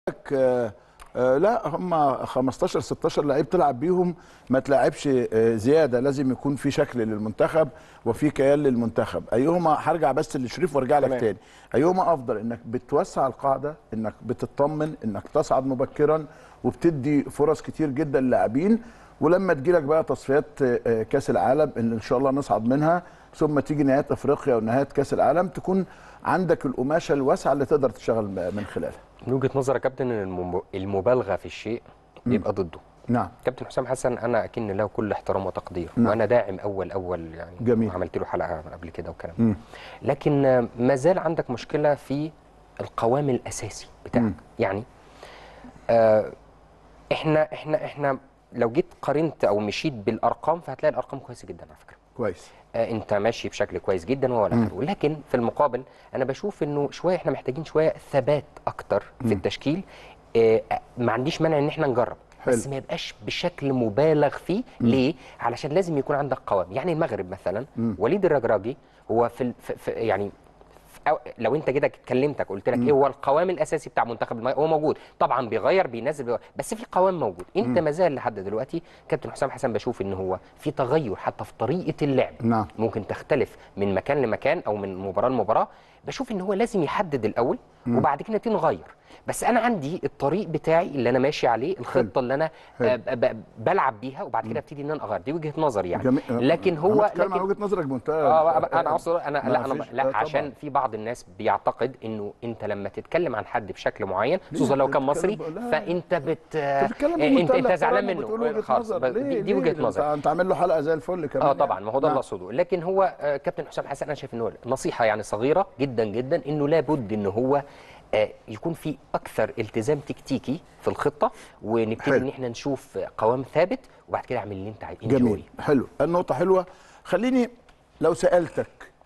لك آه، آه، لا هم 15 16 لعيب تلعب بيهم ما تلعبش آه، زياده لازم يكون في شكل للمنتخب وفي كيان للمنتخب ايهما هرجع بس لشريف وارجع لك تمام. تاني ايهما افضل انك بتوسع القاعده انك بتطمن انك تصعد مبكرا وبتدي فرص كتير جدا للاعبين ولما تجيلك بقى تصفيات آه، آه، كاس العالم اللي ان شاء الله نصعد منها ثم تيجي نهايات افريقيا ونهايات كاس العالم تكون عندك القماشه الواسعه اللي تقدر تشتغل من خلالها من وجهه نظري يا كابتن ان المب- المبالغه في الشيء بيبقى ضده نعم كابتن حسام حسن انا اكن له كل احترام وتقدير نعم. وانا داعم اول اول يعني جميل. عملت له حلقه قبل كده وكلام مم. لكن آه، ما زال عندك مشكله في القوام الاساسي بتاعك مم. يعني آه احنا احنا احنا لو جيت قارنت او مشيت بالارقام فهتلاقي الارقام كويسه جدا على فكره كويس آه، انت ماشي بشكل كويس جدا ولا اخره لكن في المقابل انا بشوف انه شويه احنا محتاجين شويه ثبات اكتر في التشكيل آه، آه، ما عنديش مانع ان احنا نجرب بس حلو. ما يبقاش بشكل مبالغ فيه ليه علشان لازم يكون عندك قوام يعني المغرب مثلا وليد الرجراجي هو في, ال- في, في يعني في أو لو انت كده كلمتك قلت لك ايه هو القوام الاساسي بتاع منتخب المغرب هو موجود طبعا بيغير بينزل بيغير بس في قوام موجود انت ما زال لحد دلوقتي كابتن حسام حسن بشوف ان هو في تغير حتى في طريقه اللعب نعم. ممكن تختلف من مكان لمكان او من مباراه لمباراه بشوف ان هو لازم يحدد الاول وبعد كده نبتدي نغير بس انا عندي الطريق بتاعي اللي انا ماشي عليه الخطه اللي انا حلو. آه، ب- ب- بلعب بيها وبعد كده ابتدي ان انا اغير دي وجهه نظري يعني جميل. لكن أنا هو بتكلم عن لكن وجهه نظرك بمنتهى اه انا اقصد انا ما لا انا فيش- لا آه، طبعاً. عشان في بعض الناس بيعتقد انه انت لما تتكلم عن حد بشكل معين خصوصا لو كان مصري بتتكلم- لا. فانت بت انت بتتكلم آه، انت بمنتهى انت زعلان الاحترام وبتقول منه وجهة خالص نظر. بس ليه؟ دي, دي ليه؟ وجهه انت- نظر انت عامل له حلقه زي الفل كمان اه طبعا ما هو ده نعم. اللي اقصده لكن هو آه، كابتن حسام حسن انا شايف ان هو نصيحه يعني صغيره جدا جدا انه لابد ان هو آه، يكون في اكثر التزام تكتيكي في الخطه ونبتدي حلو. ان احنا نشوف قوام ثابت وبعد كده اعمل اللي انت عايزه جميل حلو النقطه حلوه خليني لو سالتك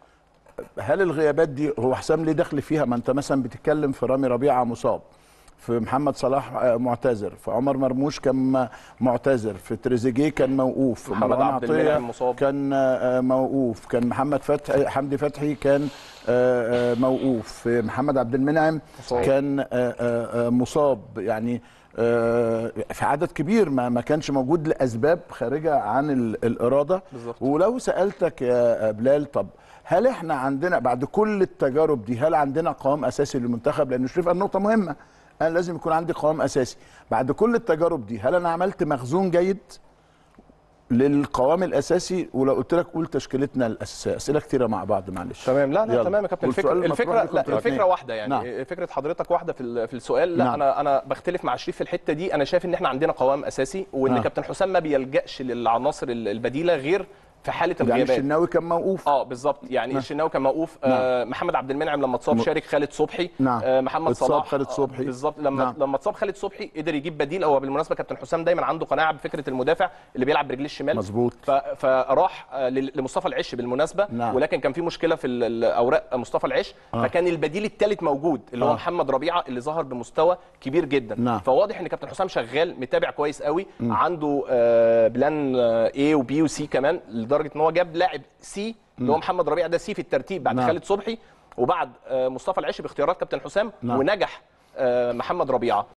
هل الغيابات دي هو حسام ليه دخل فيها ما انت مثلا بتتكلم في رامي ربيعه مصاب في محمد صلاح آه، معتذر في عمر مرموش كان م- معتذر في تريزيجيه كان موقوف في محمد مروان عبد عطية المنعم مصاب. كان آه، موقوف كان محمد فتحي حمدي فتحي كان آه، آه، موقوف في محمد عبد المنعم مصاب. كان آه، آه، آه، مصاب يعني آه، في عدد كبير ما ما كانش موجود لاسباب خارجه عن ال- الاراده بالظبط. ولو سالتك يا بلال طب هل احنا عندنا بعد كل التجارب دي هل عندنا قوام اساسي للمنتخب لان شريف قال نقطه مهمه انا لازم يكون عندي قوام اساسي بعد كل التجارب دي هل انا عملت مخزون جيد للقوام الاساسي ولو قلت لك قول تشكيلتنا الاساسيه اسئله كتيره مع بعض معلش تمام لا لا يلا. تمام يا كابتن والسؤال الفكره المطروح الفكره لكم لا انتوا الفكره الاتنين. واحده يعني نعم. فكره حضرتك واحده في ال- في السؤال لا نعم. انا انا بختلف مع شريف في الحته دي انا شايف ان احنا عندنا قوام اساسي وان آه. كابتن حسام ما بيلجاش للعناصر ال- البديله غير في حاله يعني الغيابات الشناوي كان موقوف اه بالظبط يعني نعم. الشناوي كان موقوف آه محمد عبد المنعم لما اتصاب م- شارك خالد صبحي نعم. آه محمد اتصاب صلاح خالد آه، صبحي. بالظبط لما نعم. لما اتصاب خالد صبحي قدر يجيب بديل هو بالمناسبه كابتن حسام دايما عنده قناعه بفكره المدافع اللي بيلعب برجليه الشمال مظبوط. ف... فراح آه، لل- لمصطفى العش بالمناسبه نعم. ولكن كان في مشكله في ال- الاوراق مصطفى العش آه. فكان البديل الثالث موجود اللي هو آه. محمد ربيعه اللي ظهر بمستوى كبير جدا نعم. فواضح ان كابتن حسام شغال متابع كويس قوي عنده آه، بلان اي وبي وسي كمان لدرجه ان هو جاب لاعب سي اللي هو محمد ربيعه ده سي في الترتيب بعد نعم. خالد صبحي وبعد آه، مصطفى العش باختيارات كابتن حسام نعم. ونجح آه، محمد ربيعه